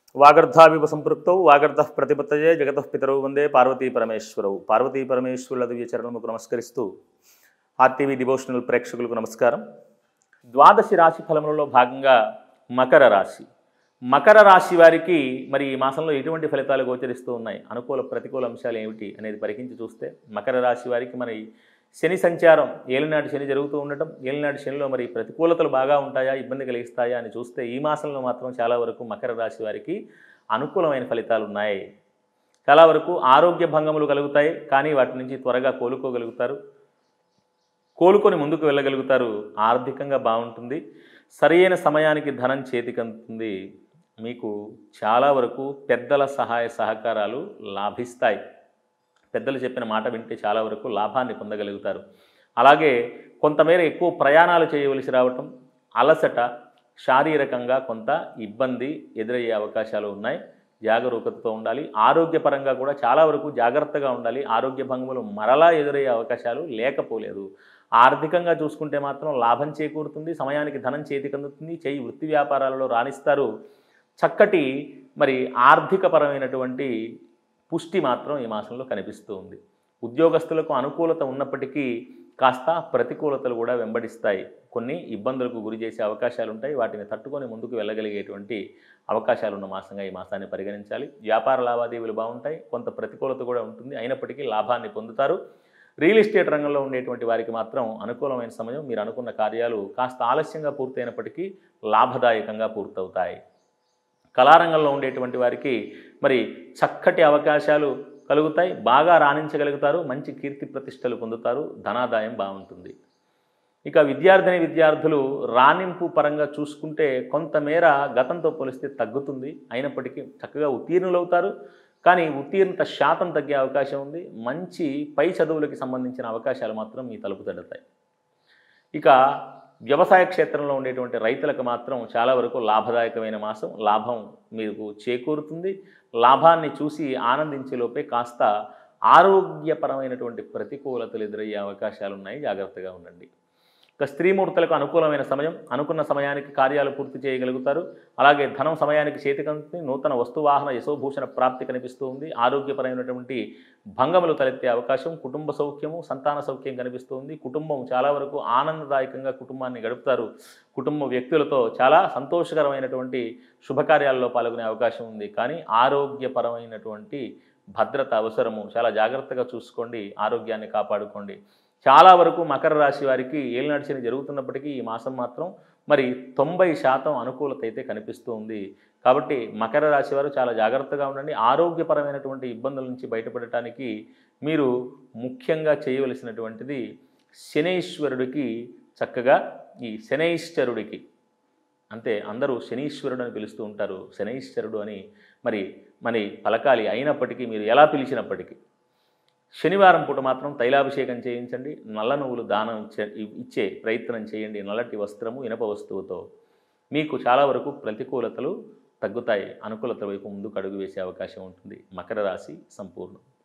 వాగర్ధావివ సంపృక్తౌ వాగర్ధ ప్రతిపత్తయే జగతః పితరౌ వందే పార్వతీ పరమేశ్వరౌ పార్వతీ పరమేశ్వరుల దివ్య చరణముకు నమస్కరిస్తూ RTV devotional ప్రేక్షకులకు నమస్కారం ద్వాదశి రాశి ఫలములలో భాగంగా మకర రాశి మకర రాశి వారికి మరి ఈ మాసంలో ఎటువంటి ఫలితాలు గోచరిస్తూ ఉన్నాయి అనుకూల ప్రతికూల అంశాలు ఏమిటి అనేది పరికించి చూస్తే మకర రాశి వారికి మరి శని సంచారం ఏలినాటి శని జరుగుతూ ఉండటం ఏలినాటి శనిలో మరి ప్రతికూలతలు బాగా ఉంటాయా ఇబ్బంది కలిగిస్తాయా అని చూస్తే ఈ మాసంలో మాత్రం చాలా వరకు మకర రాశి వారికి అనుకూలమైన ఫలితాలు ఉన్నాయి చాలా వరకు ఆరోగ్య భంగములు కలుగుతాయి కానీ వాటి నుంచి త్వరగా కోలుకోగలుగుతారు కోలుకొని ముందుకు వెళ్ళగలుగుతారు ఆర్థికంగా బాగుంటుంది సరైన సమయానికి ధనం చేతికందుతుంది మీకు చాలా వరకు పెద్దల సహాయ సహకారాలు లాభిస్తాయి పెద్దలు చెప్పిన మాట వింటే చాలా వరకు లాభాన్ని పొందగలుగుతారు అలాగే కొంతమేర ఎక్కువ ప్రయాణాలు చేయవలసి రావటం అలసట శారీరకంగా కొంత ఇబ్బంది ఎదురయ్యే అవకాశాలు ఉన్నాయి జాగరూకతతో ఉండాలి ఆరోగ్యపరంగా కూడా చాలా వరకు జాగ్రత్తగా ఉండాలి ఆరోగ్య భంగములు మరలా ఎదురయ్యే అవకాశాలు లేకపోలేదు ఆర్థికంగా చూసుకుంటే మాత్రం లాభం చేకూరుతుంది సమయానికి ధనం చేతికి అందుతుంది చేయి వృత్తి వ్యాపారాలలో రాణిస్తారు చక్కటి మరి ఆర్థికపరమైనటువంటి పుష్టి మాత్రం ఈ మాసంలో కనిపిస్తూ ఉంది ఉద్యోగస్తులకు అనుకూలత ఉన్నప్పటికీ కాస్త ప్రతికూలతలు కూడా వెంబడిస్తాయి కొన్ని ఇబ్బందులకు గురి చేసే అవకాశాలు ఉంటాయి వాటిని తట్టుకొని ముందుకు వెళ్ళగలిగేటువంటి అవకాశాలు ఉన్న మాసంగా ఈ మాసాన్ని పరిగణించాలి వ్యాపార లావాదేవీలు బాగుంటాయి కొంత ప్రతికూలత కూడా ఉంటుంది అయినప్పటికీ లాభాన్ని పొందుతారు రియల్ ఎస్టేట్ రంగంలో ఉండేటువంటి వారికి మాత్రం అనుకూలమైన సమయం మీరు అనుకున్న కార్యాలు కాస్త ఆలస్యంగా పూర్తయినప్పటికీ లాభదాయకంగా పూర్తవుతాయి కళారంగంలో ఉండేటువంటి వారికి మరి చక్కటి అవకాశాలు కలుగుతాయి బాగా రాణించగలుగుతారు మంచి కీర్తి ప్రతిష్టలు పొందుతారు ధనాదాయం బాగుంటుంది ఇక విద్యార్థిని విద్యార్థులు రాణింపు పరంగా చూసుకుంటే కొంతమేర గతంతో పోలిస్తే తగ్గుతుంది అయినప్పటికీ చక్కగా ఉత్తీర్ణులవుతారు కానీ ఉత్తీర్ణత శాతం తగ్గే అవకాశం ఉంది మంచి పై చదువులకి సంబంధించిన అవకాశాలు మాత్రం మీ తలుపు తడతాయి ఇక వ్యవసాయ క్షేత్రంలో ఉండేటువంటి రైతులకు మాత్రం చాలా వరకు లాభదాయకమైన మాసం లాభం మీకు చేకూరుతుంది లాభాన్ని చూసి ఆనందించే లోపే కాస్త ఆరోగ్యపరమైనటువంటి ప్రతికూలతలు ఎదురయ్యే అవకాశాలు ఉన్నాయి జాగ్రత్తగా ఉండండి ఇక స్త్రీమూర్తులకు అనుకూలమైన సమయం అనుకున్న సమయానికి కార్యాలు పూర్తి చేయగలుగుతారు అలాగే ధనం సమయానికి చేతికందుతుంది నూతన వస్తువాహన యశోభూషణ ప్రాప్తి కనిపిస్తూ ఉంది ఆరోగ్యపరమైనటువంటి భంగములు తలెత్తే అవకాశం కుటుంబ సౌఖ్యము సంతాన సౌఖ్యం కనిపిస్తూ ఉంది కుటుంబం చాలా వరకు ఆనందదాయకంగా కుటుంబాన్ని గడుపుతారు కుటుంబ వ్యక్తులతో చాలా సంతోషకరమైనటువంటి శుభకార్యాల్లో పాల్గొనే అవకాశం ఉంది కానీ ఆరోగ్యపరమైనటువంటి భద్రత అవసరము చాలా జాగ్రత్తగా చూసుకోండి ఆరోగ్యాన్ని కాపాడుకోండి చాలా వరకు మకర రాశి వారికి ఏలినాటి శని జరుగుతున్నప్పటికీ ఈ మాసం మాత్రం మరి తొంభై శాతం అనుకూలత అయితే కనిపిస్తూ ఉంది కాబట్టి మకర రాశి వారు చాలా జాగ్రత్తగా ఉండండి ఆరోగ్యపరమైనటువంటి ఇబ్బందుల నుంచి బయటపడటానికి మీరు ముఖ్యంగా చేయవలసినటువంటిది శనీశ్వరుడికి చక్కగా ఈ శనైశ్వరుడికి అంతే అందరూ శనీశ్వరుడు అని పిలుస్తూ ఉంటారు శనైశ్వరుడు అని మరి మరి పలకాలి అయినప్పటికీ మీరు ఎలా పిలిచినప్పటికీ శనివారం పూట మాత్రం తైలాభిషేకం చేయించండి నల్ల నువ్వులు దానం ఇచ్చే- ఇచ్చే ప్రయత్నం చేయండి నల్లటి వస్త్రము ఇనప వస్తువుతో మీకు చాలా వరకు ప్రతికూలతలు తగ్గుతాయి అనుకూలత వైపు ముందుకు అడుగు వేసే అవకాశం ఉంటుంది మకర రాశి సంపూర్ణం